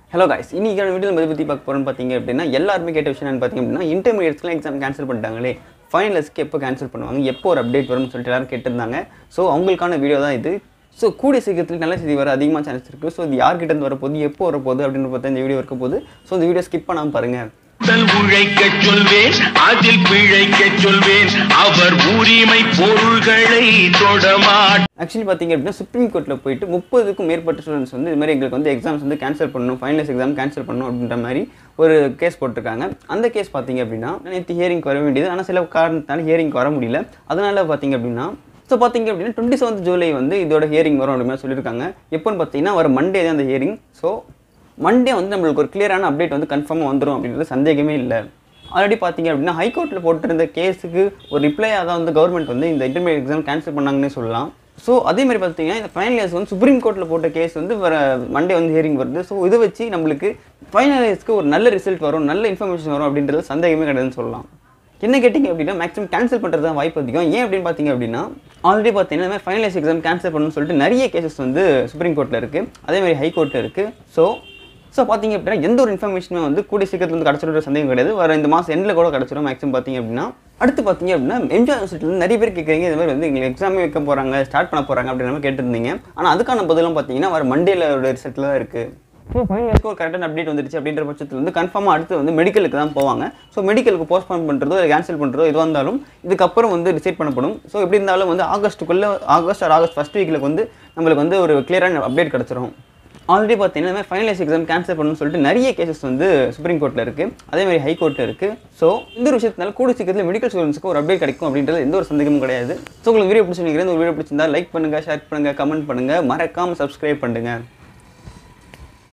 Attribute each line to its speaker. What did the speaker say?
Speaker 1: hello guys இன்னைக்கான video நம்ம பற்றி பார்க்க போகிறோம்னு பார்த்தீங்க அப்படின்னா எல்லாருமே கேட்ட விஷயம் என்னன்னு பார்த்தீங்க அப்படின்னா இன்டர்மீடியட்ஸ்க்குலாம் எக்ஸாம் கேன்சல் பண்ணிட்டாங்களே ஃபைனல்ஸ்க்கு எப்போ கேன்சல் பண்ணுவாங்க எப்போ ஒரு அப்டேட் வரும்னு சொல்லிட்டு எல்லாரும் கேட்டிருந்தாங்க ஸோ அவங்களுக்கான வீடியோ தான் இது ஸோ கூடிய சீக்கிரத்தில் நல்ல செய்தி வர அதிகமாக சான்ஸ் இருக்குது ஸோ இது யார்கிட்ட இருந்து வரப்போகுது எப்போ வரப்போகுது அப்படின்னு பார்த்தா இந்த வீடியோ இருக்க போகுது ஸோ இந்த வீடியோ ஸ்கிப் பண்ணாமல் பாருங்கள்
Speaker 2: உடல் உழைக்கச் சொல்வேன் அதில் பிழைக்கச் சொல்வேன் அவர் உரிமை பொருள்களை தொடமாட்
Speaker 1: ஆக்சுவலி பார்த்தீங்க அப்படின்னா சுப்ரீம் கோர்ட்டில் போயிட்டு முப்பதுக்கும் மேற்பட்ட ஸ்டூடெண்ட்ஸ் வந்து இது மாதிரி எங்களுக்கு வந்து எக்ஸாம்ஸ் வந்து கேன்சல் பண்ணணும் ஃபைனல்ஸ் எக்ஸாம் கேன்சல் பண்ணணும் அப்படின்ற மாதிரி ஒரு கேஸ் போட்டிருக்காங்க அந்த கேஸ் பார்த்தீங்க அப்படின்னா நேற்று ஹியரிங் வர வேண்டியது ஆனால் சில காரணத்தினால ஹியரிங் வர முடியல அதனால பார்த்தீங்க அப்படின்னா ஸோ பார்த்தீங்க அப்படின்னா டுவெண்ட்டி செவன்த் ஜூலை வந்து இதோட ஹியரிங் வரும் அப்படின்னு சொல்லியிருக்காங்க எப்போன்னு பார்த்தீங்கன்னா வர மண்டே தான் அந்த ஹியரிங் ஸோ மண்டே வந்து நம்மளுக்கு ஒரு கிளியரான அப்டேட் வந்து கன்ஃபார்மாக வந்துடும் அப்படின்றது சந்தேகமே இல்லை ஆல்ரெடி பார்த்தீங்க அப்படின்னா ஹைகோர்ட்டில் போட்டிருந்த கேஸுக்கு ஒரு ரிப்ளையாக தான் வந்து கவர்மெண்ட் வந்து இந்த இன்டர்மீடியட் எக்ஸாம் கேன்சல் பண்ணாங்கன்னே சொல்லலாம் ஸோ அதே மாதிரி பார்த்தீங்கன்னா இந்த ஃபைனல் இயர்ஸ் வந்து சுப்ரீம் கோர்ட்டில் போட்ட கேஸ் வந்து வர மண்டே வந்து ஹியரிங் வருது ஸோ இதை வச்சு நம்மளுக்கு ஃபைனல் இயர்ஸ்க்கு ஒரு நல்ல ரிசல்ட் வரும் நல்ல இன்ஃபர்மேஷன் வரும் அப்படின்றது சந்தேகமே கிடையாதுன்னு சொல்லலாம் என்ன கேட்டிங்க அப்படின்னா மேக்ஸிமம் கேன்சல் பண்ணுறது தான் வாய்ப்பு அதிகம் ஏன் அப்படின்னு பார்த்தீங்க அப்படின்னா ஆல்ரெடி பார்த்தீங்கன்னா இந்த மாதிரி ஃபைனலைஸ் எக்ஸாம் கேன்சல் பண்ணணும்னு சொல்லிட்டு நிறைய கேசஸ் வந்து சுப்ரீம் கோர்ட்டில் இருக்குது அதே மாதிரி ஹை கோர்ட்டில் இருக்குது ஸோ ஸோ பார்த்தீங்க அப்படின்னா எந்த ஒரு இன்ஃபர்மேஷனுமே வந்து கூடிய சீக்கிரத்தில் வந்து கிடச்சிடுற சந்தேகம் கிடையாது வர இந்த மாதம் எண்டில் கூட கிடச்சிடும் மேக்ஸிமம் பார்த்தீங்க அப்படின்னா அடுத்து பார்த்தீங்க அப்படின்னா எம்ஜிஆர் யூனிவர்சிட்டியில் நிறைய பேர் கேட்குறீங்க இந்த மாதிரி வந்து எங்களுக்கு எக்ஸாமே வைக்க போகிறாங்க ஸ்டார்ட் பண்ண போகிறாங்க அப்படின்ற மாதிரி கேட்டிருந்தீங்க ஆனால் அதுக்கான பதிலும் பார்த்தீங்கன்னா வர மண்டேல ரிசல்ட்டில் தான் இருக்குது ஸோ ஃபைனலுக்கு ஒரு கரெக்டான அப்டேட் வந்துருச்சு அப்படின்ற பட்சத்தில் வந்து கன்ஃபார்மாக அடுத்து வந்து மெடிக்கலுக்கு தான் போவாங்க ஸோ மெடிக்கலுக்கு போஸ்ட்போன் பண்ணுறதோ இல்லை கேன்சல் பண்ணுறதோ எதுவாக இருந்தாலும் இதுக்கப்புறம் வந்து டிசைட் பண்ணப்படும் ஸோ எப்படி இருந்தாலும் வந்து ஆகஸ்ட்டுக்குள்ளே ஆகஸ்ட் ஆர் ஆகஸ்ட் ஃபஸ்ட் வீக்கில் வந்து நம்மளுக்கு வந்து ஒரு கிளியரான அப்டேட் கிடச்சிரும் ஆல்ரெடி பார்த்தீங்கன்னா இந்த மாதிரி ஃபைனலைஸ் எக்ஸாம் கேன்சல் பண்ணணும்னு சொல்லிட்டு நிறைய கேசஸ் வந்து சுப்ரீம் கோர்ட்டில் இருக்குது அதே மாதிரி ஹை கோர்ட்டில் இருக்குது ஸோ இந்த ஒரு விஷயத்தினால கூடிய சீக்கிரத்தில் மெடிக்கல் ஸ்டூடெண்ட்ஸ்க்கு ஒரு அப்டேட் கிடைக்கும் அப்படின்றது எந்த ஒரு சந்தேகமும் கிடையாது ஸோ உங்களுக்கு வீடியோ பிடிச்சிருக்கிறேன் இந்த வீடியோ பிடிச்சிருந்தா லைக் பண்ணுங்கள் ஷேர் பண்ணுங்கள் கமெண்ட் பண்ணுங்கள் மறக்காமல் சப்ஸ்கிரைப் பண்ணுங்கள்